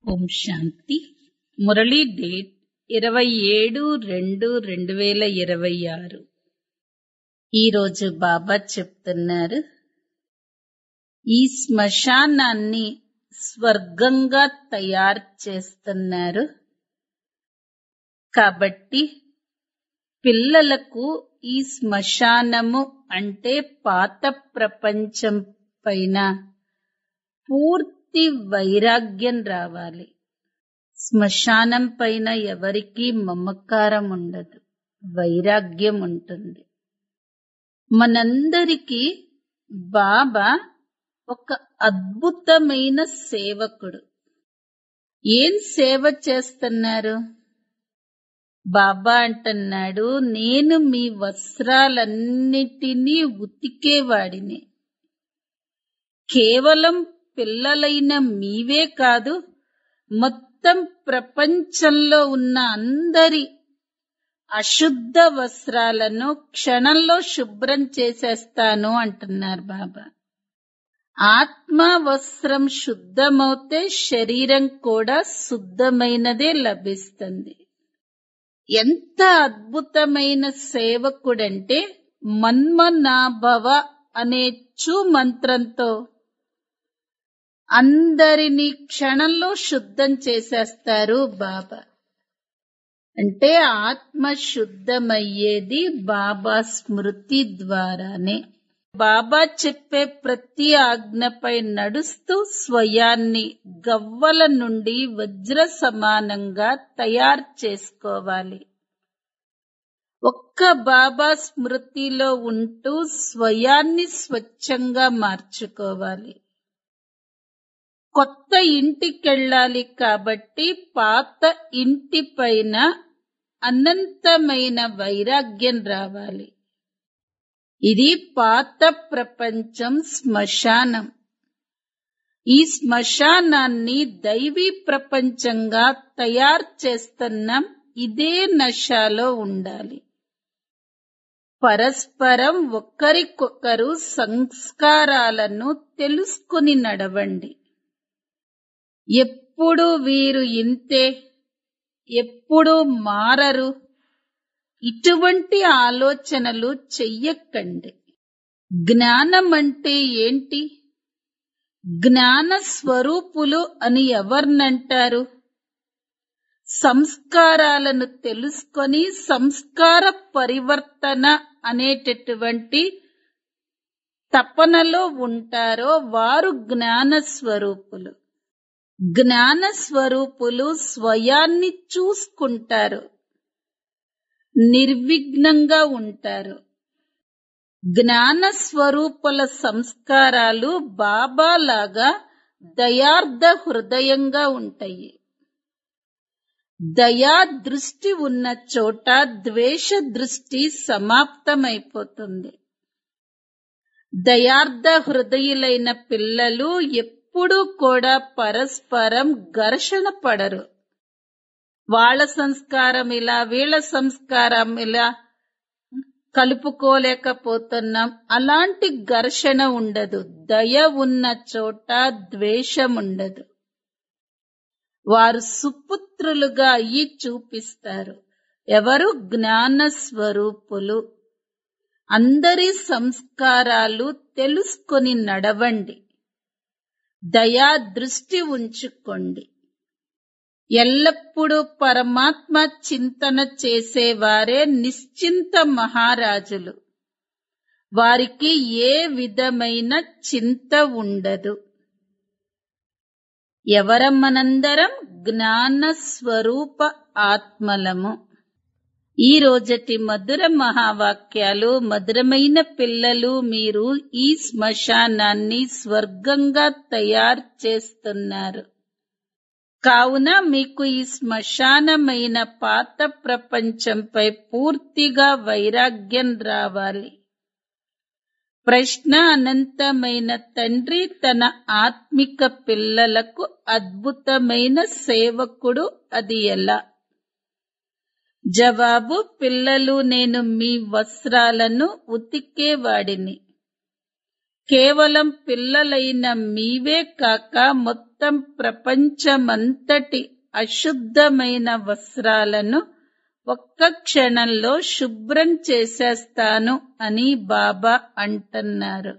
ఓం శాంతి Murali date ఇరవై ఏడు రెండు రెండు వేల ఇరవై ఆరు ఈరోజు బాబా చెప్తున్నారు ఈ శ్మశానాన్ని స్వర్గంగా తయారు చేస్తున్నారు కాబట్టి పిల్లలకు ఈ శ్మశానము అంటే పాత ప్రపంచం పైన పూర్తి వైరాగ్యం రావాలి శ్మశానం పైన ఎవరికీ మమకారం ఉండదు వైరాగ్యం ఉంటుంది మనందరికీ బాబా ఒక అద్భుతమైన సేవకుడు ఏం సేవ చేస్తున్నారు బాబా అంటున్నాడు నేను మీ వస్త్రాలన్నిటినీ ఉతికేవాడిని కేవలం పిల్లలైన మీవే కాదు మొత్తం ప్రపంచంలో ఉన్న అందరి అశుద్ధ వస్త్రాలను క్షణంలో శుభ్రం చేసేస్తాను అంటున్నారు బాబా ఆత్మ వస్త్రం శుద్ధమవుతే శరీరం కూడా శుద్ధమైనదే లభిస్తుంది ఎంత అద్భుతమైన సేవకుడంటే మన్మనాభవ అనే చూ మంత్రంతో అందరినీ క్షణంలో శుద్ధం చేసేస్తారు బాబా అంటే ఆత్మ శుద్ధమయ్యేది బాబా స్మృతి ద్వారానే బాబా చెప్పే ప్రతి ఆజ్ఞపై నడుస్తూ స్వయాన్ని గవ్వల నుండి వజ్ర సమానంగా తయారు చేసుకోవాలి ఒక్క బాబా స్మృతిలో ఉంటూ స్వయాన్ని స్వచ్ఛంగా మార్చుకోవాలి కొత్త ఇంటికెళ్ళాలి కాబట్టి పాత ఇంటి పైన అనంతమైన వైరాగ్యం రావాలి ఇది పాత ప్రపంచం శ్మశానం ఈ శ్మశానాన్ని దైవీ ప్రపంచంగా తయారు చేస్తున్నాం ఇదే నశాలో ఉండాలి పరస్పరం ఒకరికొకరు సంస్కారాలను తెలుసుకుని నడవండి ఎప్పుడు వీరు ఇంతే ఎప్పుడు మారరు ఇటువంటి ఆలోచనలు చెయ్యకండి జ్ఞానం అంటే ఏంటి జ్ఞాన స్వరూపులు అని ఎవరినంటారు సంస్కారాలను తెలుసుకొని సంస్కార పరివర్తన అనేటటువంటి తపనలో ఉంటారో వారు జ్ఞాన స్వరూపులు జ్ఞాన స్వరూపులు స్వయాన్ని చూసుకుంటారు నిర్విఘ్నంగా ఉంటారు జ్ఞాన స్వరూపుల సంస్కారాలు బాబాలాగా దయార్థ హృదయంగా ఉంటాయి దయా దృష్టి ఉన్న చోట ద్వేష దృష్టి సమాప్తమైపోతుంది దయార్థ హృదయులైన పిల్లలు ఎప్పుడూ కూడా పరస్పరం ఘర్షణ పడరు వాళ్ళ సంస్కారం ఇలా వీళ్ళ సంస్కారం ఇలా కలుపుకోలేకపోతున్నాం అలాంటి ఘర్షణ ఉండదు దయ ఉన్న చోట ద్వేషం ఉండదు వారు సుపుత్రులుగా అయ్యి చూపిస్తారు ఎవరు జ్ఞాన స్వరూపులు అందరి సంస్కారాలు తెలుసుకొని నడవండి దయా దృష్టి ఉంచుకోండి ఎల్లప్పుడూ పరమాత్మ చింతన చేసేవారే నిశ్చింత మహారాజులు వారికి ఏ విధమైన చింత ఉండదు ఎవరమ్మనందరం జ్ఞాన స్వరూప ఆత్మలము ఈ రోజటి మధుర మహావాక్యాలు మధురమైన పిల్లలు మీరు ఈ శ్మశానాన్ని స్వర్గంగా తయారు చేస్తున్నారు కావున మీకు ఈ శ్మశానమైన పాత ప్రపంచంపై పూర్తిగా వైరాగ్యం రావాలి ప్రశ్న అనంతమైన తండ్రి తన ఆత్మిక పిల్లలకు అద్భుతమైన సేవకుడు అది ఎలా జవాబు పిల్లలు నేను మీ వస్త్రాలను ఉతికేవాడిని కేవలం పిల్లలైన మీవే కాక మొత్తం మొత్తం ప్రపంచమంతటి అశుద్ధమైన వస్త్రాలను ఒక్క క్షణంలో శుభ్రం చేసేస్తాను అని బాబా అంటున్నారు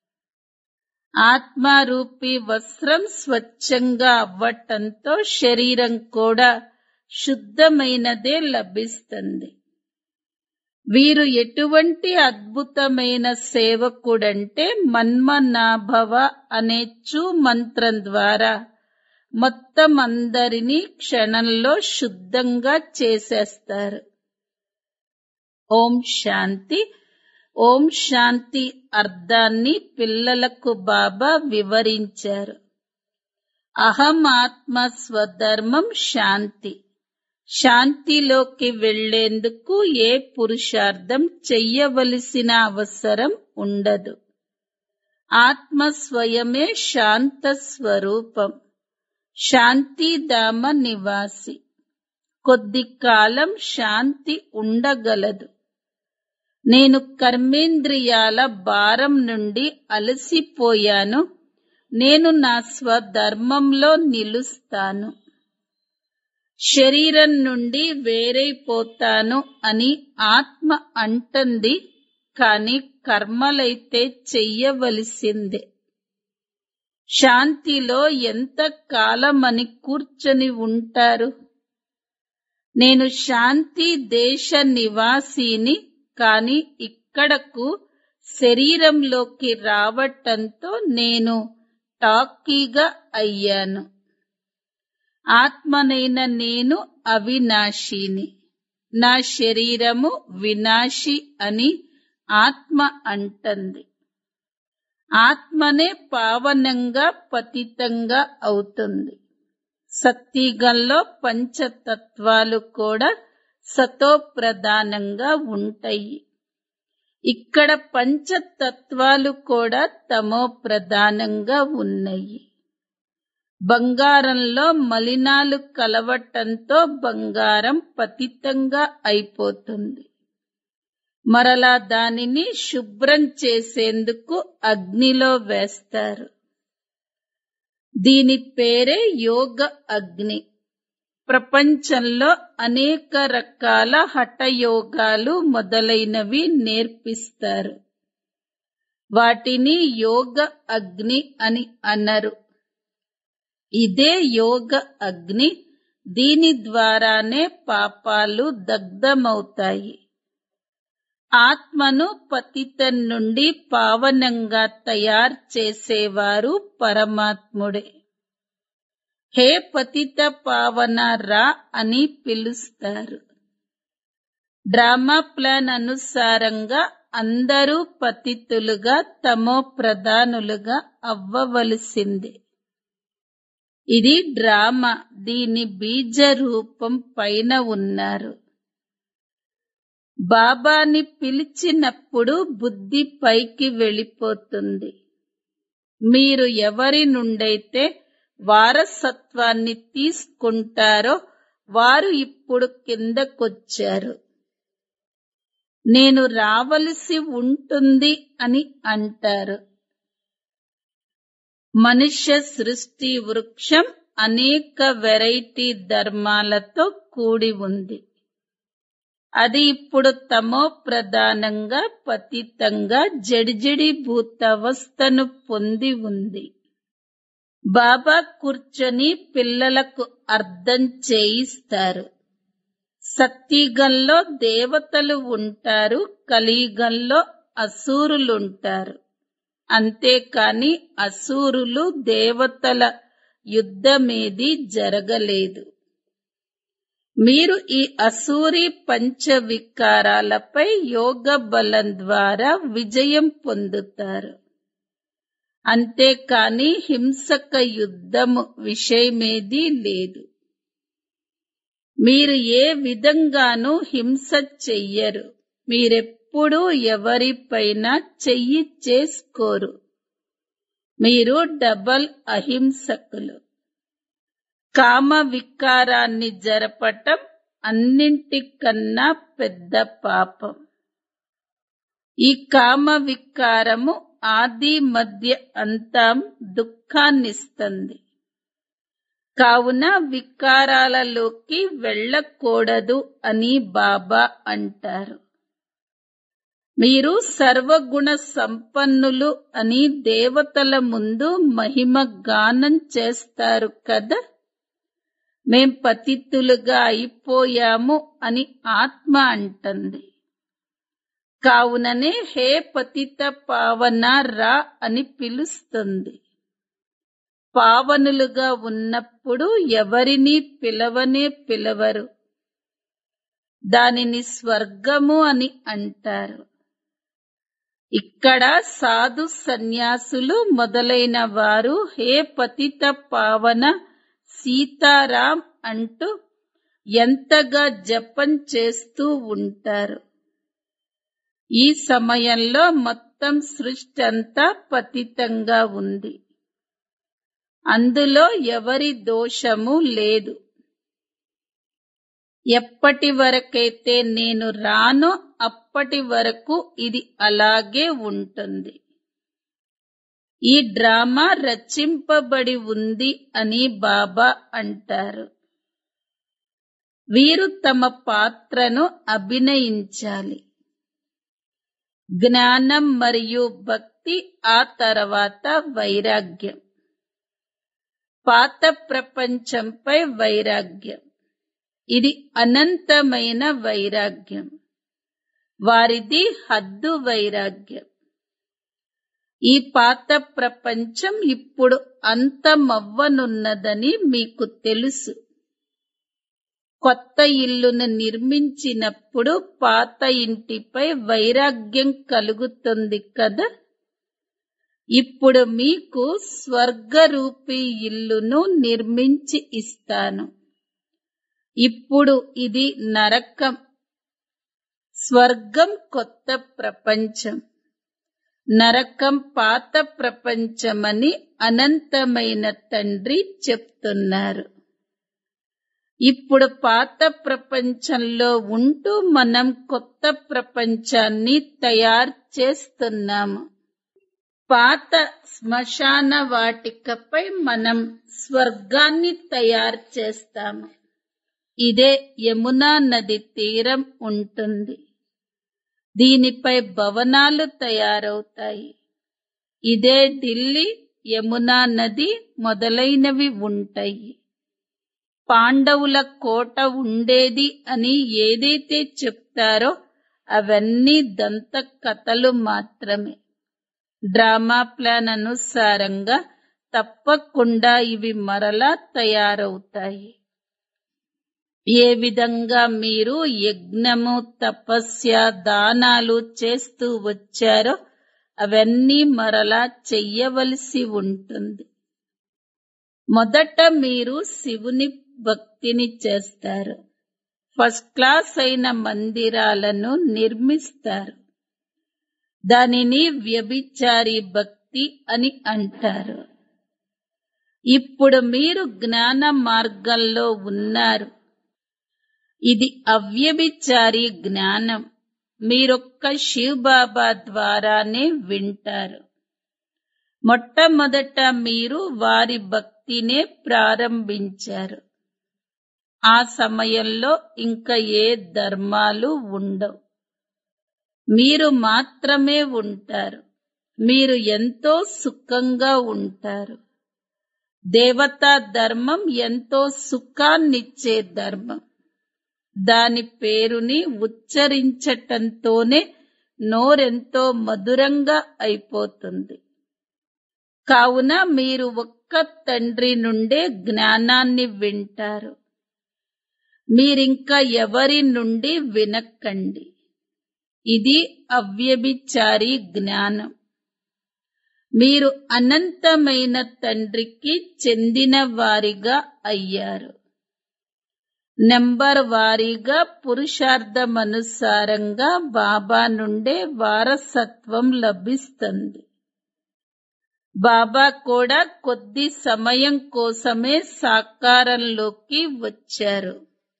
ఆత్మారూపి వస్త్రం స్వచ్ఛంగా అవ్వటంతో శరీరం కూడా శుద్ధమైనదే లభిస్తుంది వీరు ఎటువంటి అద్భుతమైన సేవకుడంటే మన్మనాభవ అనే చూ మంత్రం ద్వారా మొత్తం అందరినీ క్షణంలో శుద్ధంగా చేసేస్తారు ఓం శాంతి ఓం శాంతి అర్థాన్ని పిల్లలకు బాబా వివరించారు అహం ఆత్మ స్వధర్మం శాంతి శాంతిలోకి వెళ్లేందుకు ఏ పురుషార్థం చెయ్యవలసిన అవసరం ఉండదు ఆత్మ స్వయమే శాంత స్వరూపం శాంతిధామ నివాసి కొద్ది కాలం శాంతి ఉండగలదు నేను కర్మేంద్రియాల భారం నుండి అలసిపోయాను నేను నా స్వధర్మంలో నిలుస్తాను శరీరం నుండి వేరైపోతాను అని ఆత్మ అంటుంది కాని కర్మలైతే చెయ్యవలసిందే శాంతిలో ఎంత కాలమని కూర్చొని ఉంటారు నేను శాంతి దేశ నివాసిని కాని ఇక్కడకు శరీరంలోకి రావటంతో నేను టాకీగా అయ్యాను ఆత్మనైన నేను అవినాశిని నా శరీరము వినాశి అని ఆత్మ అంటుంది ఆత్మనే పావనంగా పతితంగా అవుతుంది సత్యగంలో పంచతత్వాలు కూడా సతో ప్రధానంగా ఉంటాయి ఇక్కడ పంచతత్వాలు కూడా తమో ప్రధానంగా ఉన్నాయి బంగారంలో మలినాలు కలవటంతో బంగారం పతితంగా అయిపోతుంది మరలా దానిని శుభ్రం చేసేందుకు అగ్నిలో వేస్తారు దీని పేరే యోగ అగ్ని ప్రపంచంలో అనేక రకాల హఠయోగాలు మొదలైనవి నేర్పిస్తారు వాటిని యోగ అగ్ని అని అన్నారు ఇదే యోగ అగ్ని దీని ద్వారానే పాపాలు దగ్ధమవుతాయి ఆత్మను పతితం నుండి పావనంగా తయారు చేసేవారు పరమాత్ముడే హే పతిత పావన రా అని పిలుస్తారు డ్రామా ప్లాన్ అనుసారంగా అందరూ పతితులుగా తమో ప్రధానులుగా అవ్వవలసిందే ఇది డ్రామా దీని బీజ రూపం పైన ఉన్నారు బాబాని పిలిచినప్పుడు బుద్ధి పైకి వెళ్ళిపోతుంది మీరు ఎవరి నుండైతే వారసత్వాన్ని తీసుకుంటారో వారు ఇప్పుడు కిందకొచ్చారు నేను రావలసి ఉంటుంది అని అంటారు మనుష్య సృష్టి వృక్షం అనేక వెరైటీ ధర్మాలతో కూడి ఉంది అది ఇప్పుడు తమో ప్రధానంగా పతితంగా జడిజడి భూతవస్థను పొంది ఉంది బాబా కూర్చొని పిల్లలకు అర్థం చేయిస్తారు సత్యగంలో దేవతలు ఉంటారు కలియుగంలో అసూరులుంటారు అంతేకాని అసూరులు దేవతల యుద్ధమేది జరగలేదు మీరు ఈ అసూరి పంచ వికారాలపై యోగ బలం ద్వారా విజయం పొందుతారు అంతేకాని హింసక యుద్ధము విషయమేదీ లేదు మీరు ఏ విధంగానూ హింస చెయ్యరు మీరెప్పుడూ ఎవరిపైన చెయ్యి చేసుకోరు మీరు డబల్ అహింసకులు కామ వికారాన్ని జరపటం అన్నింటికన్నా పెద్ద పాపం ఈ కామ వికారము ఆది మధ్య అంతం దుఃఖాన్నిస్తుంది కావున వికారాలలోకి వెళ్ళకూడదు అని బాబా అంటారు మీరు సర్వగుణ సంపన్నులు అని దేవతల ముందు మహిమ గానం చేస్తారు కదా మేం పతితులుగా అయిపోయాము అని ఆత్మ అంటుంది కావుననే హే పతిత పావన రా అని పిలుస్తుంది పావనులుగా ఉన్నప్పుడు ఎవరిని పిలవనే పిలవరు దానిని స్వర్గము అని అంటారు ఇక్కడ సాధు సన్యాసులు మొదలైన వారు హే పతిత పావన సీతారాం అంటూ ఎంతగా జపం చేస్తూ ఉంటారు ఈ సమయంలో మొత్తం సృష్టి అంతా పతితంగా ఉంది అందులో ఎవరి దోషము లేదు ఎప్పటి వరకైతే నేను రానో అప్పటి వరకు ఇది అలాగే ఉంటుంది ఈ డ్రామా రచింపబడి ఉంది అని బాబా అంటారు వీరు తమ పాత్రను అభినయించాలి జ్ఞానం మరియు భక్తి ఆ తర్వాత వైరాగ్యం పాత ప్రపంచంపై వైరాగ్యం ఇది అనంతమైన వైరాగ్యం వారిది హద్దు వైరాగ్యం ఈ పాత ప్రపంచం ఇప్పుడు అంతమవ్వనున్నదని మీకు తెలుసు కొత్త ఇల్లును నిర్మించినప్పుడు పాత ఇంటిపై వైరాగ్యం కలుగుతుంది కదా ఇప్పుడు మీకు స్వర్గరూపీ ఇల్లును నిర్మించి ఇస్తాను ఇప్పుడు ఇది నరకం స్వర్గం కొత్త ప్రపంచం నరకం పాత ప్రపంచమని అనంతమైన తండ్రి చెప్తున్నారు ఇప్పుడు పాత ప్రపంచంలో ఉంటూ మనం కొత్త ప్రపంచాన్ని తయారు చేస్తున్నాము పాత శ్మశాన వాటికపై మనం స్వర్గాన్ని తయారు చేస్తాము ఇదే యమునా నది తీరం ఉంటుంది దీనిపై భవనాలు తయారవుతాయి ఇదే ఢిల్లీ యమునా నది మొదలైనవి ఉంటాయి పాండవుల కోట ఉండేది అని ఏదైతే చెప్తారో అవన్నీ దంత కథలు మాత్రమే డ్రామా ప్లాన్ అనుసారంగా తప్పకుండా ఇవి మరలా తయారవుతాయి ఏ విధంగా మీరు యజ్ఞము తపస్య దానాలు చేస్తూ వచ్చారో అవన్నీ మరలా చెయ్యవలసి ఉంటుంది మొదట మీరు శివుని భక్తిని చేస్తారు ఫస్ట్ క్లాస్ అయిన మందిరాలను నిర్మిస్తారు దానిని వ్యభిచారి భక్తి అని అంటారు ఇప్పుడు మీరు జ్ఞాన మార్గంలో ఉన్నారు ఇది అవ్యభిచారి జ్ఞానం మీరొక్క శివబాబా ద్వారానే వింటారు మొట్టమొదట మీరు వారి భక్తినే ప్రారంభించారు ఆ సమయంలో ఇంకా ఏ ధర్మాలు ఉండవు మీరు మాత్రమే ఉంటారు మీరు ఎంతో సుఖంగా ఉంటారు దేవతా ధర్మం ఎంతో సుఖాన్నిచ్చే ధర్మం దాని పేరుని ఉచ్చరించటంతోనే నోరెంతో మధురంగా అయిపోతుంది కావున మీరు ఒక్క తండ్రి నుండే జ్ఞానాన్ని వింటారు మీరింకా ఎవరి నుండి వినకండి ఇది అవ్యభిచారి జ్ఞానం మీరు అనంతమైన తండ్రికి చెందిన వారిగా అయ్యారు నెంబర్ వారీగా పురుషార్థమనుసారంగా బాబా నుండే వారసత్వం లభిస్తుంది బాబా కూడా కొద్ది సమయం కోసమే సాకారంలోకి వచ్చారు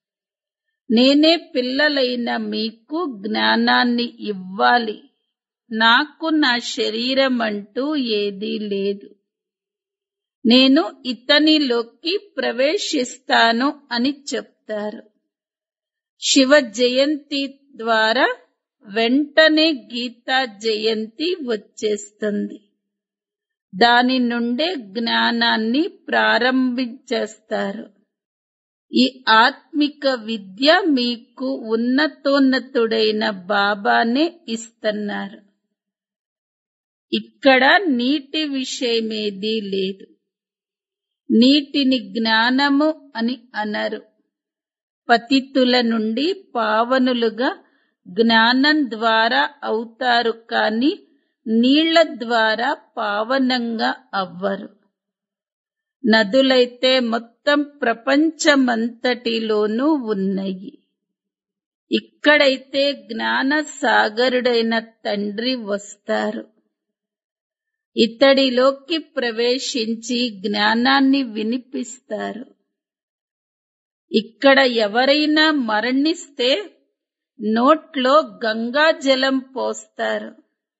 నేనే పిల్లలైన మీకు జ్ఞానాన్ని ఇవ్వాలి నాకు నా శరీరం అంటూ ఏదీ లేదు నేను ఇతనిలోకి ప్రవేశిస్తాను అని చెప్తారు శివ జయంతి ద్వారా వెంటనే గీతా జయంతి వచ్చేస్తుంది దాని నుండే జ్ఞానాన్ని ప్రారంభించేస్తారు ఈ ఆత్మిక విద్య మీకు ఉన్నతోన్నతుడైన బాబానే ఇస్తున్నారు ఇక్కడ నీటి విషయమేదీ లేదు నీటిని జ్ఞానము అని అనరు పతితుల నుండి పావనులుగా జ్ఞానం ద్వారా అవుతారు కాని నీళ్ల ద్వారా పావనంగా అవ్వరు నదులైతే మొత్తం ప్రపంచమంతటిలోనూ ఉన్నాయి ఇక్కడైతే జ్ఞాన సాగరుడైన తండ్రి వస్తారు ఇతడిలోకి ప్రవేశించి జ్ఞానాన్ని వినిపిస్తారు ఇక్కడ ఎవరైనా మరణిస్తే నోట్లో గంగా జలం పోస్తారు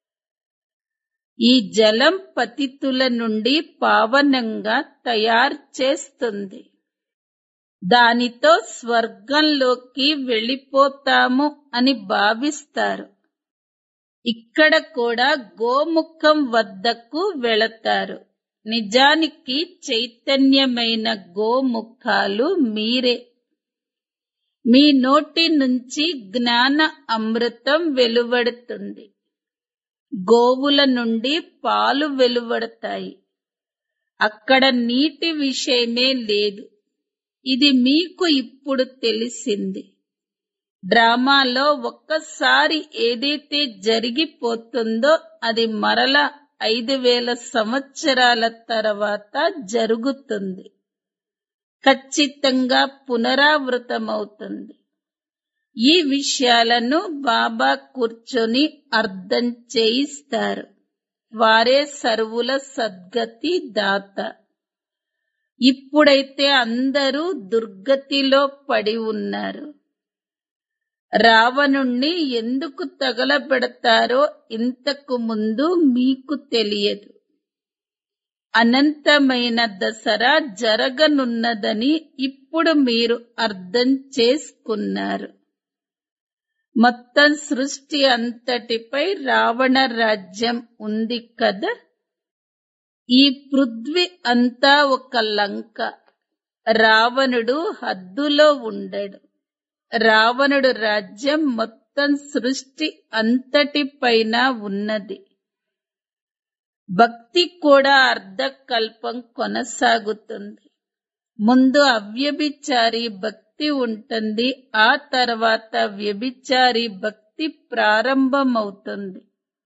ఈ జలం పతితుల నుండి పావనంగా తయారు చేస్తుంది దానితో స్వర్గంలోకి వెళ్ళిపోతాము అని భావిస్తారు ఇక్కడ కూడా గోముఖం వద్దకు వెళతారు నిజానికి చైతన్యమైన గోముఖాలు మీరే మీ నోటి నుంచి జ్ఞాన అమృతం వెలువడుతుంది గోవుల నుండి పాలు వెలువడతాయి అక్కడ నీటి విషయమే లేదు ఇది మీకు ఇప్పుడు తెలిసింది డ్రామాలో ఒక్కసారి ఏదైతే జరిగిపోతుందో అది మరల ఐదు వేల సంవత్సరాల తర్వాత జరుగుతుంది ఖచ్చితంగా పునరావృతమవుతుంది ఈ విషయాలను బాబా కూర్చొని అర్థం చేయిస్తారు వారే సర్వుల సద్గతి దాత ఇప్పుడైతే అందరూ దుర్గతిలో పడి ఉన్నారు రావణుణ్ణి ఎందుకు తగలబెడతారో ఇంతకు ముందు మీకు తెలియదు అనంతమైన దసరా జరగనున్నదని ఇప్పుడు మీరు అర్థం చేసుకున్నారు మొత్తం సృష్టి అంతటిపై రావణ రాజ్యం ఉంది కదా ఈ పృథ్వీ అంతా ఒక లంక రావణుడు హద్దులో ఉండడు రావణుడు రాజ్యం మొత్తం సృష్టి అంతటిపైన ఉన్నది భక్తి కూడా అర్ధకల్పం కొనసాగుతుంది ముందు అవ్యభిచారి భక్తి ఉంటుంది ఆ తర్వాత వ్యభిచారి భక్తి ప్రారంభమవుతుంది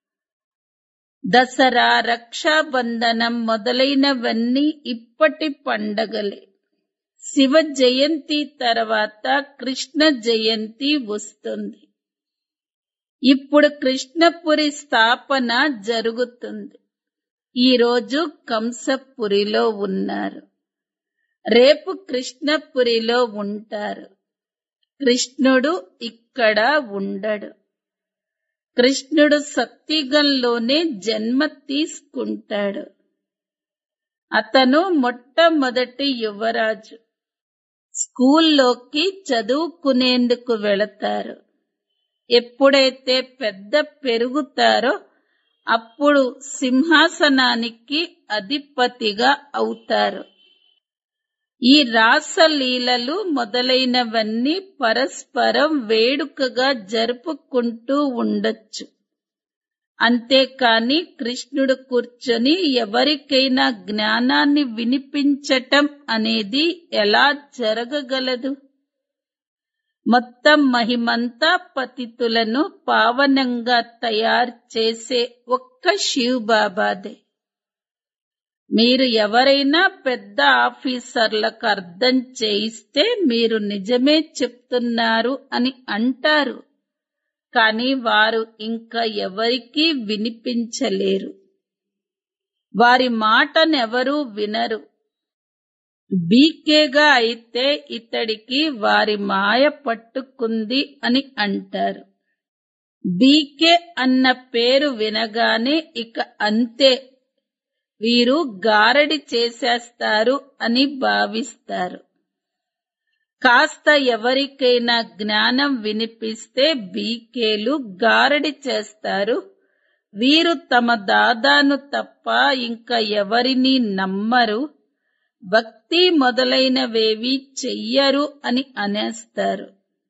దసరా రక్షాబంధనం మొదలైనవన్నీ ఇప్పటి పండగలే శివ జయంతి తర్వాత కృష్ణ జయంతి వస్తుంది ఇప్పుడు కృష్ణపురి స్థాపన జరుగుతుంది ఈ రోజు కంసపురిలో ఉన్నారు రేపు కృష్ణపురిలో ఉంటారు కృష్ణుడు ఇక్కడ ఉండడు కృష్ణుడు సత్యుగంలోనే జన్మ తీసుకుంటాడు అతను మొట్టమొదటి యువరాజు స్కూల్లోకి చదువుకునేందుకు వెళతారు ఎప్పుడైతే పెద్ద పెరుగుతారో అప్పుడు సింహాసనానికి అధిపతిగా అవుతారు ఈ రాసలీలలు మొదలైనవన్నీ పరస్పరం వేడుకగా జరుపుకుంటూ ఉండొచ్చు అంతేకాని కృష్ణుడు కూర్చొని ఎవరికైనా జ్ఞానాన్ని వినిపించటం అనేది ఎలా జరగగలదు మొత్తం మహిమంతా పతితులను పావనంగా తయారు చేసే ఒక్క శివ్ బాబాదే మీరు ఎవరైనా పెద్ద ఆఫీసర్లకు అర్థం చేయిస్తే మీరు నిజమే చెప్తున్నారు అని అంటారు కానీ వారు ఇంకా ఎవరికీ వినిపించలేరు వారి మాటనెవరూ వినరు బీకేగా అయితే ఇతడికి వారి మాయ పట్టుకుంది అని అంటారు బీకే అన్న పేరు వినగానే ఇక అంతే వీరు గారడి చేసేస్తారు అని భావిస్తారు కాస్త ఎవరికైనా జ్ఞానం వినిపిస్తే బీకేలు గారడి చేస్తారు వీరు తమ దాదాను తప్ప ఇంకా ఎవరిని నమ్మరు భక్తి మొదలైనవేవి చెయ్యరు అని అనేస్తారు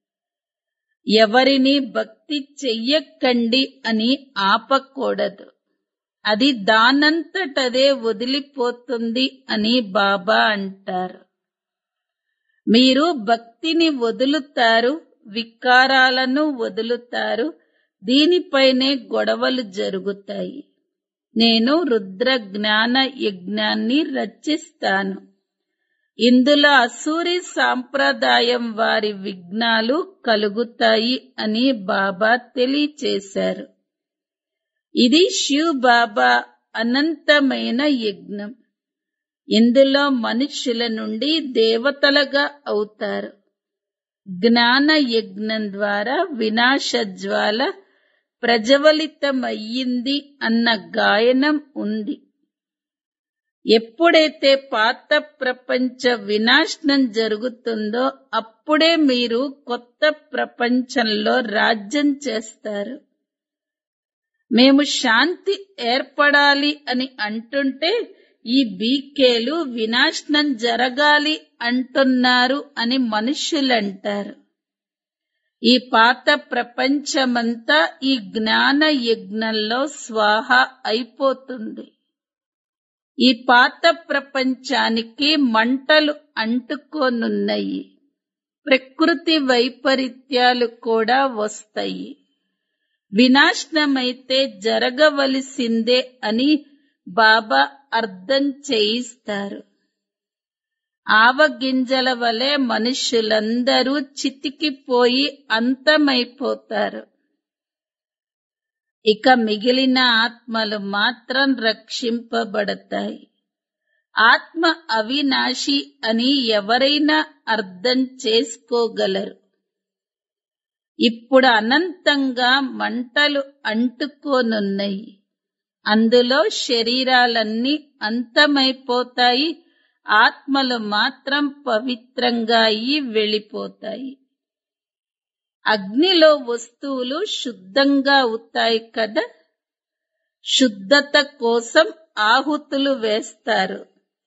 ఎవరిని భక్తి చెయ్యకండి అని ఆపకూడదు అది దానంతటదే వదిలిపోతుంది అని బాబా అంటారు మీరు భక్తిని వదులుతారు వికారాలను వదులుతారు దీనిపైనే గొడవలు జరుగుతాయి నేను రుద్ర జ్ఞాన యజ్ఞాన్ని రచిస్తాను ఇందులో అసూరి సాంప్రదాయం వారి విఘ్నాలు కలుగుతాయి అని బాబా తెలియచేశారు ఇది శివ్ బాబా అనంతమైన యజ్ఞం ఇందులో మనుష్యుల నుండి దేవతలుగా అవుతారు జ్ఞాన యజ్ఞం ద్వారా వినాశ జ్వాల ప్రజ్వలితమయ్యింది అన్న గాయనం ఉంది ఎప్పుడైతే పాత ప్రపంచ వినాశనం జరుగుతుందో అప్పుడే మీరు కొత్త ప్రపంచంలో రాజ్యం చేస్తారు మేము శాంతి ఏర్పడాలి అని అంటుంటే ఈ బీకేలు వినాశనం జరగాలి అంటున్నారు అని మనుష్యులంటారు ఈ పాత ప్రపంచమంతా ఈ జ్ఞాన యజ్ఞంలో స్వాహ అయిపోతుంది ఈ పాత ప్రపంచానికి మంటలు అంటుకోనున్నాయి ప్రకృతి వైపరీత్యాలు కూడా వస్తాయి వినాశనమైతే జరగవలసిందే అని బాబా అర్థం చేయిస్తారు ఆవగింజల వలె మనుష్యులందరూ చితికిపోయి అంతమైపోతారు ఇక మిగిలిన ఆత్మలు మాత్రం రక్షింపబడతాయి ఆత్మ అవినాశి అని ఎవరైనా అర్థం చేసుకోగలరు ఇప్పుడు అనంతంగా మంటలు అంటుకోనున్నాయి అందులో శరీరాలన్నీ అంతమైపోతాయి ఆత్మలు మాత్రం పవిత్రంగా అయి వెళ్ళిపోతాయి అగ్నిలో వస్తువులు శుద్ధంగా అవుతాయి కదా శుద్ధత కోసం ఆహుతులు వేస్తారు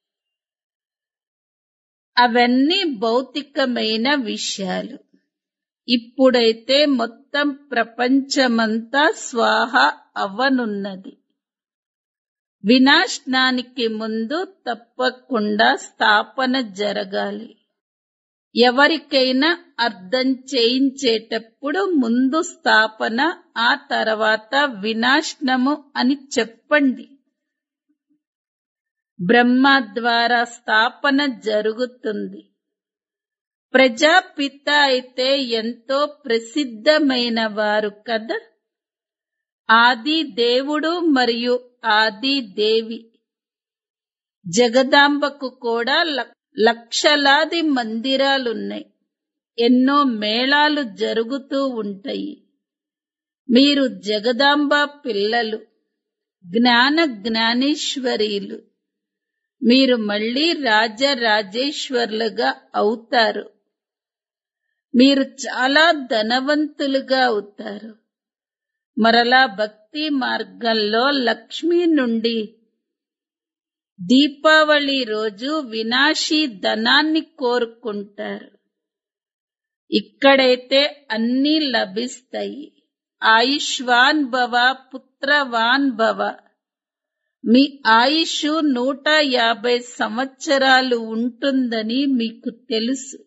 అవన్నీ భౌతికమైన విషయాలు ఇప్పుడైతే మొత్తం ప్రపంచమంతా స్వాహ అవ్వనున్నది వినాశనానికి ముందు తప్పకుండా స్థాపన జరగాలి ఎవరికైనా అర్థం చేయించేటప్పుడు ముందు స్థాపన ఆ తర్వాత వినాశనము అని చెప్పండి బ్రహ్మ ద్వారా స్థాపన జరుగుతుంది ప్రజాపిత అయితే ఎంతో ప్రసిద్ధమైన వారు కదా ఆది దేవుడు మరియు ఆది దేవి జగదాంబకు కూడా లక్షలాది మందిరాలున్నాయి ఎన్నో మేళాలు జరుగుతూ ఉంటాయి మీరు జగదాంబ పిల్లలు జ్ఞాన జ్ఞానేశ్వరీలు మీరు మళ్ళీ రాజరాజేశ్వర్లుగా అవుతారు మీరు చాలా ధనవంతులుగా అవుతారు మరలా భక్తి మార్గంలో లక్ష్మి నుండి దీపావళి రోజు వినాశీ ధనాన్ని కోరుకుంటారు ఇక్కడైతే అన్నీ లభిస్తాయి ఆయుష్వాన్ భవ పుత్రవాన్ భవ మీ ఆయుష్ నూట యాభై సంవత్సరాలు ఉంటుందని మీకు తెలుసు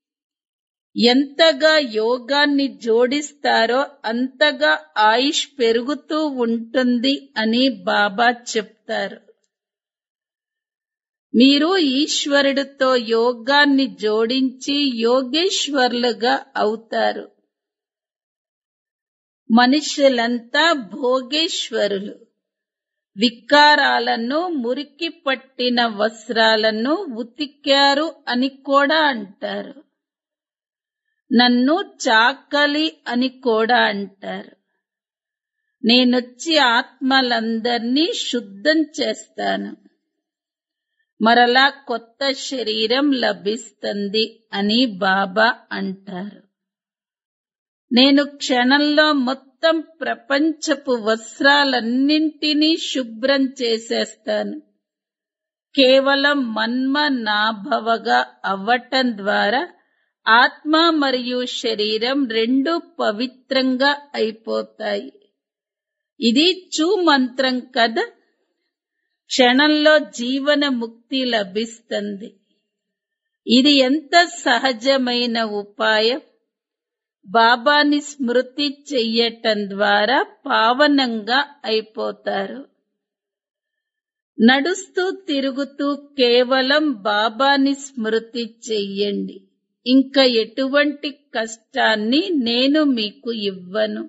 ఎంతగా యోగాన్ని జోడిస్తారో అంతగా ఆయుష్ పెరుగుతూ ఉంటుంది అని బాబా చెప్తారు మీరు ఈశ్వరుడితో యోగాన్ని జోడించి యోగేశ్వర్లుగా అవుతారు మనుషులంతా భోగేశ్వరులు వికారాలను మురికి పట్టిన వస్త్రాలను ఉతికారు అని కూడా అంటారు నన్ను చాకలి అని కూడా అంటారు నేనొచ్చి ఆత్మలందర్నీ శుద్ధం చేస్తాను మరలా కొత్త శరీరం లభిస్తుంది అని బాబా అంటారు నేను క్షణంలో మొత్తం ప్రపంచపు వస్త్రాలన్నింటినీ శుభ్రం చేసేస్తాను కేవలం మన్మ నాభవగా అవ్వటం ద్వారా ఆత్మ మరియు శరీరం రెండు పవిత్రంగా అయిపోతాయి ఇది చూ మంత్రం కదా క్షణంలో జీవన ముక్తి లభిస్తుంది ఇది ఎంత సహజమైన ఉపాయం బాబాని స్మృతి చెయ్యటం ద్వారా పావనంగా అయిపోతారు నడుస్తూ తిరుగుతూ కేవలం బాబాని స్మృతి చెయ్యండి ఇంకా ఎటువంటి కష్టాన్ని నేను మీకు ఇవ్వను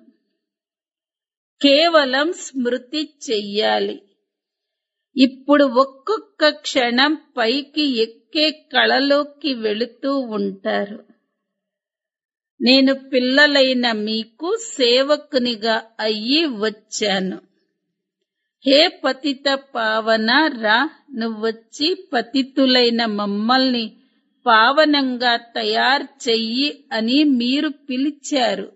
కేవలం స్మృతి చెయ్యాలి ఇప్పుడు ఒక్కొక్క క్షణం పైకి ఎక్కే కళలోకి వెళుతూ ఉంటారు నేను పిల్లలైన మీకు సేవకునిగా అయ్యి వచ్చాను హే పతిత పావన రా నువ్వొచ్చి పతితులైన మమ్మల్ని పావనంగా తయారు చెయ్యి అని మీరు పిలిచారు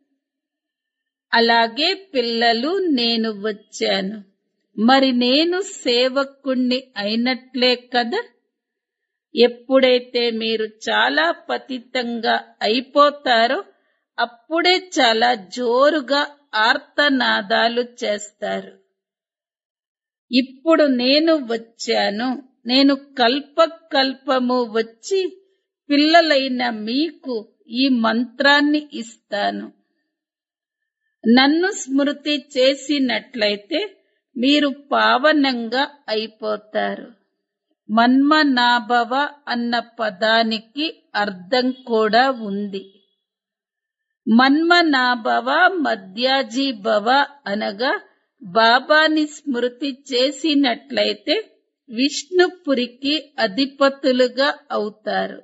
అలాగే పిల్లలు నేను వచ్చాను మరి నేను సేవకుణ్ణి అయినట్లే కదా ఎప్పుడైతే మీరు చాలా పతితంగా అయిపోతారో అప్పుడే చాలా జోరుగా ఆర్తనాదాలు చేస్తారు ఇప్పుడు నేను వచ్చాను నేను కల్పకల్పము వచ్చి పిల్లలైన మీకు ఈ మంత్రాన్ని ఇస్తాను నన్ను స్మృతి చేసినట్లయితే మీరు పావనంగా అయిపోతారు మన్మనాభవ అన్న పదానికి అర్థం కూడా ఉంది మన్మనాభవ మధ్యాజీ భవ అనగా బాబాని స్మృతి చేసినట్లయితే విష్ణుపురికి అధిపతులుగా అవుతారు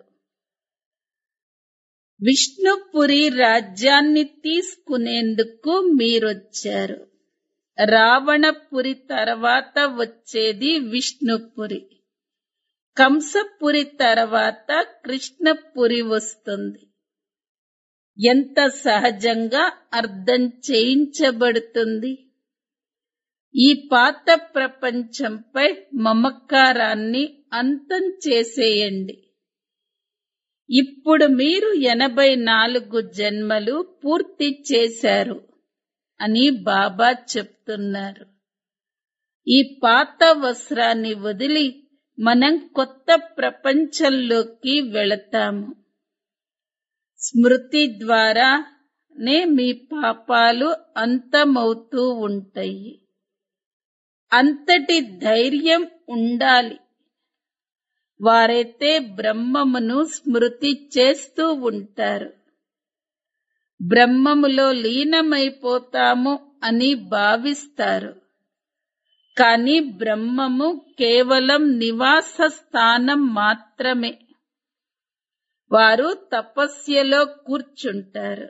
విష్ణుపురి రాజ్యాన్ని తీసుకునేందుకు మీరొచ్చారు రావణపురి తర్వాత వచ్చేది విష్ణుపురి కంసపురి తర్వాత కృష్ణపురి వస్తుంది ఎంత సహజంగా అర్థం చేయించబడుతుంది ఈ పాత ప్రపంచంపై మమకారాన్ని అంతం చేసేయండి ఇప్పుడు మీరు ఎనభై నాలుగు జన్మలు పూర్తి చేశారు అని బాబా చెప్తున్నారు ఈ పాత వస్త్రాన్ని వదిలి మనం కొత్త ప్రపంచంలోకి వెళతాము స్మృతి ద్వారానే మీ పాపాలు అంతమవుతూ ఉంటాయి అంతటి ధైర్యం ఉండాలి వారైతే బ్రహ్మమును స్మృతి చేస్తూ ఉంటారు బ్రహ్మములో లీనమైపోతాము అని భావిస్తారు కాని బ్రహ్మము కేవలం నివాస స్థానం మాత్రమే వారు తపస్యలో కూర్చుంటారు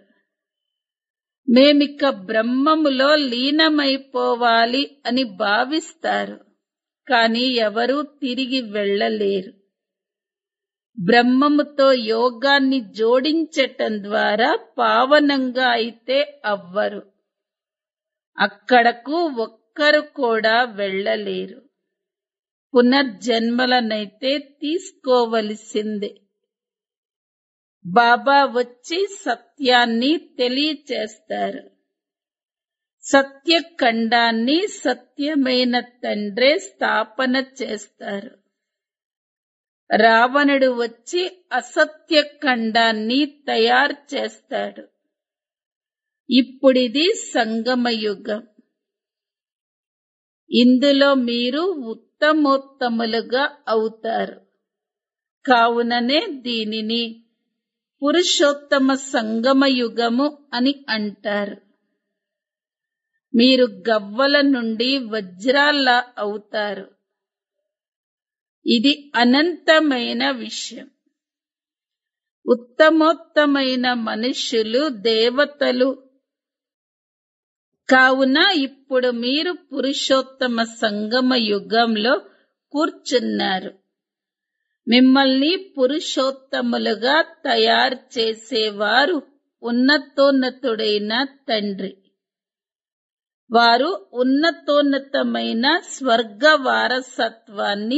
మేమిక బ్రహ్మములో లీనమైపోవాలి అని భావిస్తారు కాని ఎవరూ తిరిగి వెళ్ళలేరు బ్రహ్మముతో యోగాన్ని జోడించటం ద్వారా పావనంగా అయితే అవ్వరు అక్కడకు ఒక్కరు కూడా వెళ్ళలేరు పునర్జన్మలనైతే తీసుకోవలసిందే బాబా వచ్చి సత్యాన్ని తెలియచేస్తారు సత్యఖండాన్ని సత్యమైన తండ్రే స్థాపన చేస్తారు రావణుడు వచ్చి అసత్య ఖండాన్ని తయారు చేస్తాడు ఇప్పుడిది సంగమయుగం ఇందులో మీరు ఉత్తమోత్తములుగా అవుతారు కావుననే దీనిని పురుషోత్తమ సంగమ యుగము అని అంటారు మీరు గవ్వల నుండి వజ్రాల్లా అవుతారు ఇది అనంతమైన విషయం ఉత్తమోత్తమైన మనుష్యులు దేవతలు కావున ఇప్పుడు మీరు పురుషోత్తమ సంగమ యుగంలో కూర్చున్నారు మిమ్మల్ని పురుషోత్తములుగా తయారు చేసేవారు ఉన్నతోన్నతుడైన తండ్రి వారు ఉన్నతోన్నతమైన స్వర్గ వారసత్వాన్ని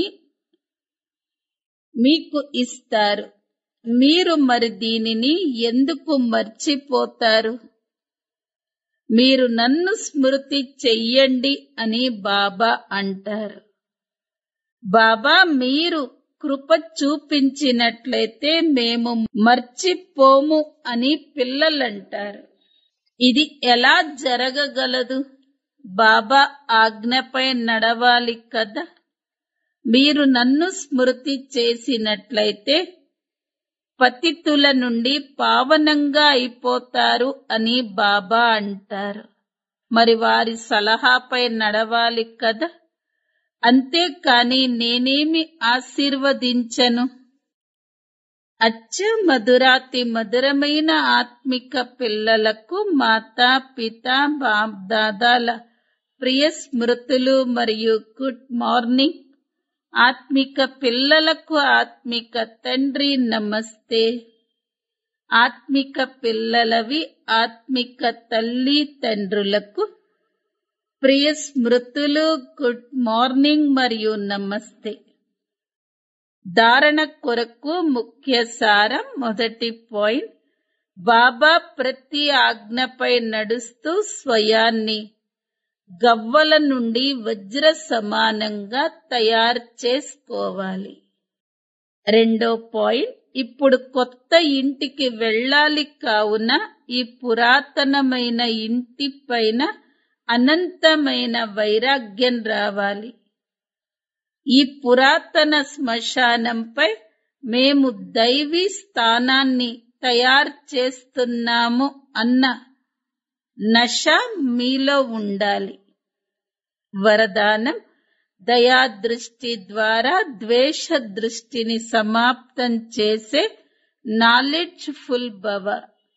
మీకు ఇస్తారు మీరు మరి దీనిని ఎందుకు మర్చిపోతారు మీరు నన్ను స్మృతి చెయ్యండి అని బాబా అంటారు బాబా మీరు కృప చూపించినట్లయితే మేము మర్చిపోము అని పిల్లలంటారు ఇది ఎలా జరగగలదు బాబా ఆజ్ఞపై నడవాలి కదా మీరు నన్ను స్మృతి చేసినట్లయితే పతితుల నుండి పావనంగా అయిపోతారు అని బాబా అంటారు మరి వారి సలహాపై నడవాలి కదా అంతేకాని నేనేమి ఆశీర్వదించను అచ్చ మధురాతి మధురమైన ఆత్మిక పిల్లలకు మాతా పిత బాప్ దాదాల ప్రియ స్మృతులు మరియు గుడ్ మార్నింగ్ ఆత్మిక పిల్లలకు ఆత్మిక తండ్రి నమస్తే ఆత్మిక పిల్లలవి ఆత్మిక తల్లి తండ్రులకు ప్రియ స్మృతులు గుడ్ మార్నింగ్ మరియు నమస్తే ధారణ కొరకు ముఖ్య సారం మొదటి పాయింట్ బాబా ప్రతి ఆజ్ఞపై నడుస్తూ స్వయాన్ని గవ్వల నుండి వజ్ర సమానంగా తయారు చేసుకోవాలి రెండో పాయింట్ ఇప్పుడు కొత్త ఇంటికి వెళ్ళాలి కావున ఈ పురాతనమైన ఇంటి పైన అనంతమైన వైరాగ్యం రావాలి ఈ పురాతన శ్మశానంపై మేము దైవీ స్థానాన్ని తయారు చేస్తున్నాము అన్న నష మీలో ఉండాలి వరదానం దయా దృష్టి ద్వారా ద్వేష దృష్టిని సమాప్తం చేసే నాలెడ్జ్ ఫుల్ భవ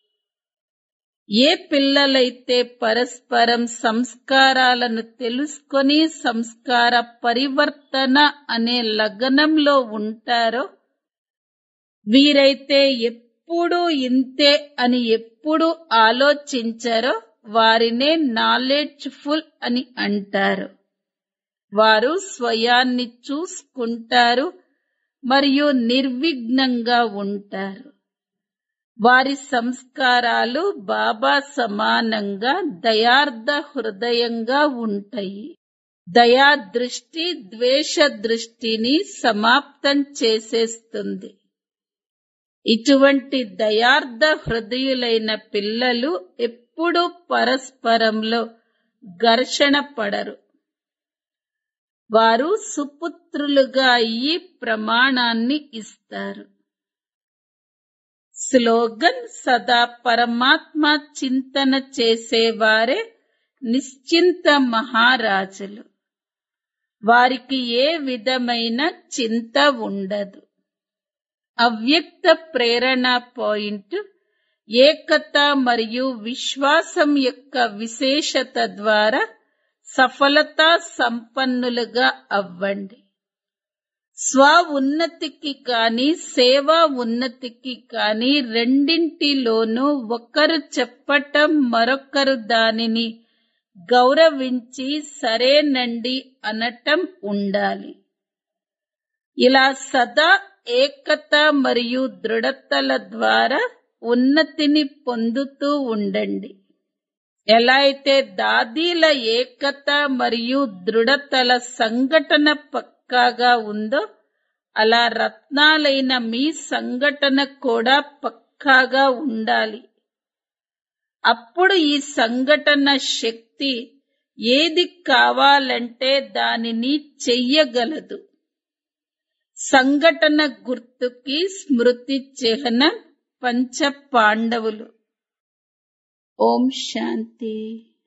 ఏ పిల్లలైతే పరస్పరం సంస్కారాలను తెలుసుకొని సంస్కార పరివర్తన అనే లగ్నంలో ఉంటారో వీరైతే ఎప్పుడూ ఇంతే అని ఎప్పుడు ఆలోచించరో వారినే నాలెడ్జ్ ఫుల్ అని అంటారు వారు స్వయాన్ని చూసుకుంటారు మరియు నిర్విఘ్నంగా ఉంటారు వారి సంస్కారాలు బాబా సమానంగా దయార్థ హృదయంగా ఉంటాయి దయా దృష్టి ద్వేష దృష్టిని సమాప్తం చేసేస్తుంది ఇటువంటి దయార్థ హృదయులైన పిల్లలు ఎప్పుడూ పరస్పరంలో ఘర్షణ పడరు వారు సుపుత్రులుగా అయ్యి ప్రమాణాన్ని ఇస్తారు స్లోగన్ సదా పరమాత్మ చింతన చేసేవారే నిశ్చింత మహారాజులు వారికి ఏ విధమైన చింత ఉండదు అవ్యక్త ప్రేరణ పాయింట్ ఏకత మరియు విశ్వాసం యొక్క విశేషత ద్వారా సఫలతా సంపన్నులుగా అవ్వండి స్వ ఉన్నతికి కాని సేవా ఉన్నతికి కాని రెండింటిలోనూ ఒకరు చెప్పటం మరొకరు దానిని గౌరవించి సరేనండి అనటం ఉండాలి ఇలా సదా ఏకత మరియు దృఢతల ద్వారా ఉన్నతిని పొందుతూ ఉండండి ఎలా అయితే దాదీల ఏకత మరియు దృఢతల సంఘటన పక్కాగా ఉందో అలా రత్నాలైన మీ సంఘటన కూడా పక్కాగా ఉండాలి అప్పుడు ఈ సంఘటన శక్తి ఏది కావాలంటే దానిని చెయ్యగలదు సంఘటన గుర్తుకి స్మృతి చిహ్నం పంచ పాండవులు ఓం శాంతి